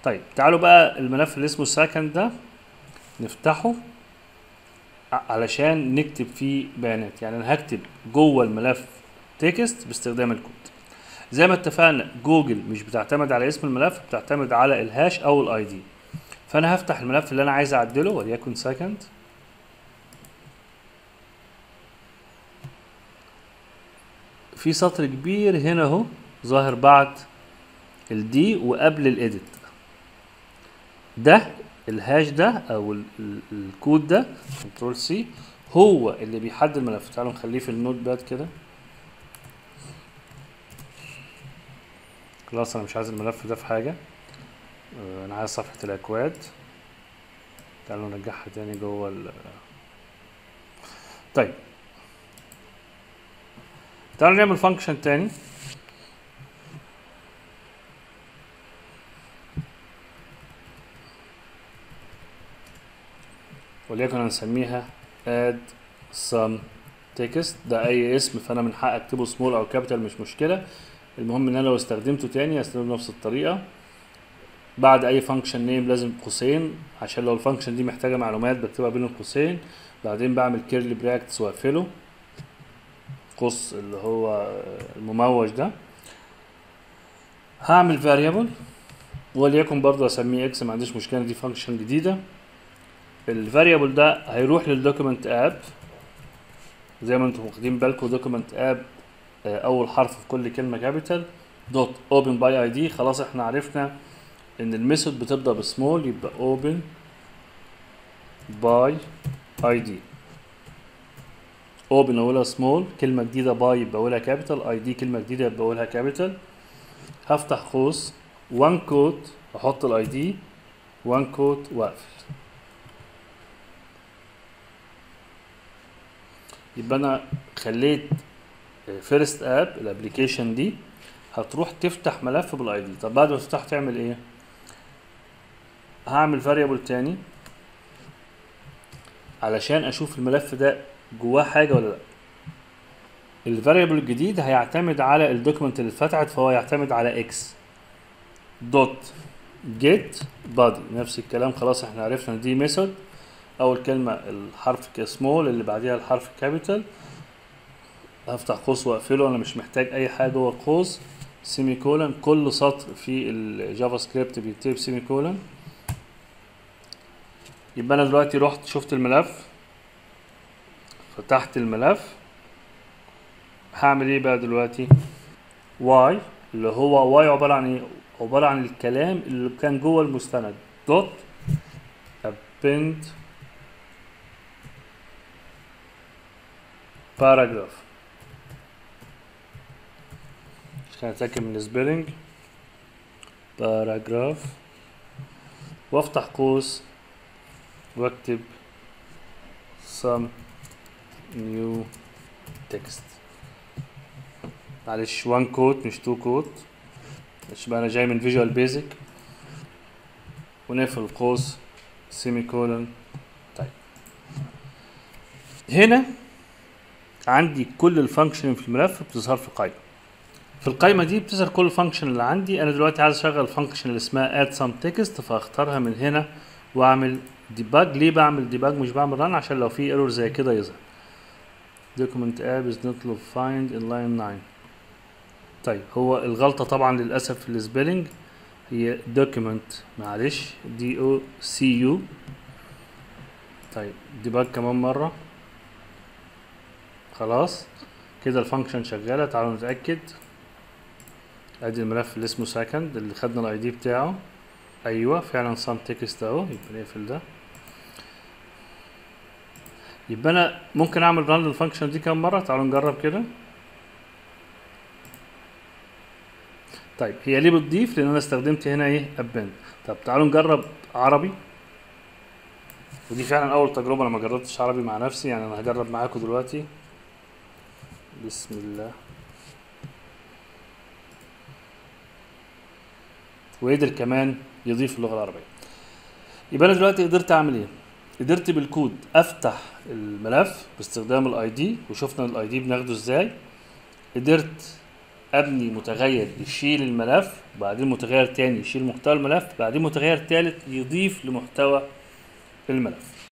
طيب تعالوا بقى الملف اللي اسمه سكند ده نفتحه ع- علشان نكتب فيه بيانات يعني انا هكتب جوه الملف تكست باستخدام الكود زي ما اتفقنا جوجل مش بتعتمد على اسم الملف بتعتمد على الهاش او الاي دي فانا هفتح الملف اللي انا عايز اعدله وليكن سكند في سطر كبير هنا اهو ظاهر بعد الدي وقبل الايديت ده الهاش ده او ال- ال- الكود ده كنترول سي هو اللي بيحدد الملف تعالوا نخليه في النوت باد كده خلاص انا مش عايز الملف ده في حاجه آه، انا عايز صفحه الاكواد تعالوا نرجعها تاني جوه ال طيب تعالوا نعمل فانكشن تاني وليكن هنسميها add some text ده اي اسم فانا من حق اكتبه سمول او كابيتال مش مشكله المهم ان انا لو استخدمته تاني هستخدمه بنفس الطريقه بعد اي فانكشن نيم لازم قوسين عشان لو الفانكشن دي محتاجه معلومات بكتبها بين القوسين بعدين بعمل كيرلي براكتس واقفله قوس اللي هو المموج ده هعمل variable وليكن برضه اسميه اكس ما عنديش مشكله دي فانكشن جديده الفاريبل ده هيروح للدوكيمنت اب زي ما انتم واخدين بالكم دوكيمنت اب اول حرف في كل كلمه كابيتال دوت اوبن باي اي دي خلاص احنا عرفنا ان الميثود بتبدا بسمول يبقى اوبن باي اي دي اوبن اولها سمول كلمه جديده باي يبقى اولها كابيتال اي دي كلمه جديده يبقى اولها كابيتال هفتح قوس وان كوت احط الاي دي وان كوت واقفل يبقى انا خليت فيرست اب الابلكيشن دي هتروح تفتح ملف بالاي دي طب بعد ما تفتح تعمل ايه هعمل فاريبل تاني علشان اشوف الملف ده جواه حاجه ولا لا الفاريبل الجديد هيعتمد على الدوكيمنت اللي اتفتحت فهو يعتمد على اكس دوت جيت بادي نفس الكلام خلاص احنا عرفنا دي ميثود اول كلمه الحرف سمول اللي بعديها الحرف كابيتال هفتح قوس واقفله انا مش محتاج اي حاجه جوه القوس سيمي كولن كل سطر في الجافا سكريبت بيكتب سيمي كولن يبقى انا دلوقتي رحت شفت الملف فتحت الملف هعمل ايه بقى دلوقتي واي اللي هو واي عباره عن ايه عباره عن الكلام اللي كان جوه المستند دوت append paragraph عشان اتاكد من السبيلنج paragraph وافتح قوس واكتب some new text معلش one كوت مش two كوت مش بقى انا جاي من فيجوال بيزك ونقفل القوس سيمي كولن طيب هنا عندي كل الفانكشن في الملف بتظهر في قائمه في القائمه دي بتظهر كل الفانكشن اللي عندي انا دلوقتي عايز اشغل الفانكشن اللي اسمها add some text فاختارها من هنا واعمل ديباج ليه بعمل ديباج مش بعمل ران عشان لو في ايرور زي كده يظهر document app is not find in line 9 طيب هو الغلطة طبعا للأسف في السبيلنج هي document معلش دي او سي يو طيب ديباج كمان مرة خلاص كده الفانكشن شغالة تعالوا نتأكد ادي الملف اللي اسمه second اللي خدنا الاي دي بتاعه ايوه فعلا some text اهو يبقى نقفل ده يبقى انا ممكن اعمل ران للفانكشن دي كام مره تعالوا نجرب كده طيب هي ليه بتضيف لان انا استخدمت هنا ايه ابند طب تعالوا نجرب عربي ودي فعلا اول تجربه انا ما جربتش عربي مع نفسي يعني انا هجرب معاكم دلوقتي بسم الله وقدر كمان يضيف اللغه العربيه يبقى انا دلوقتي قدرت اعمل ايه قدرت بالكود افتح الملف باستخدام الاي دي وشفنا الاي دي بناخده ازاي قدرت ابني متغير يشيل الملف بعدين متغير تاني يشيل محتوى الملف بعدين متغير تالت يضيف لمحتوى الملف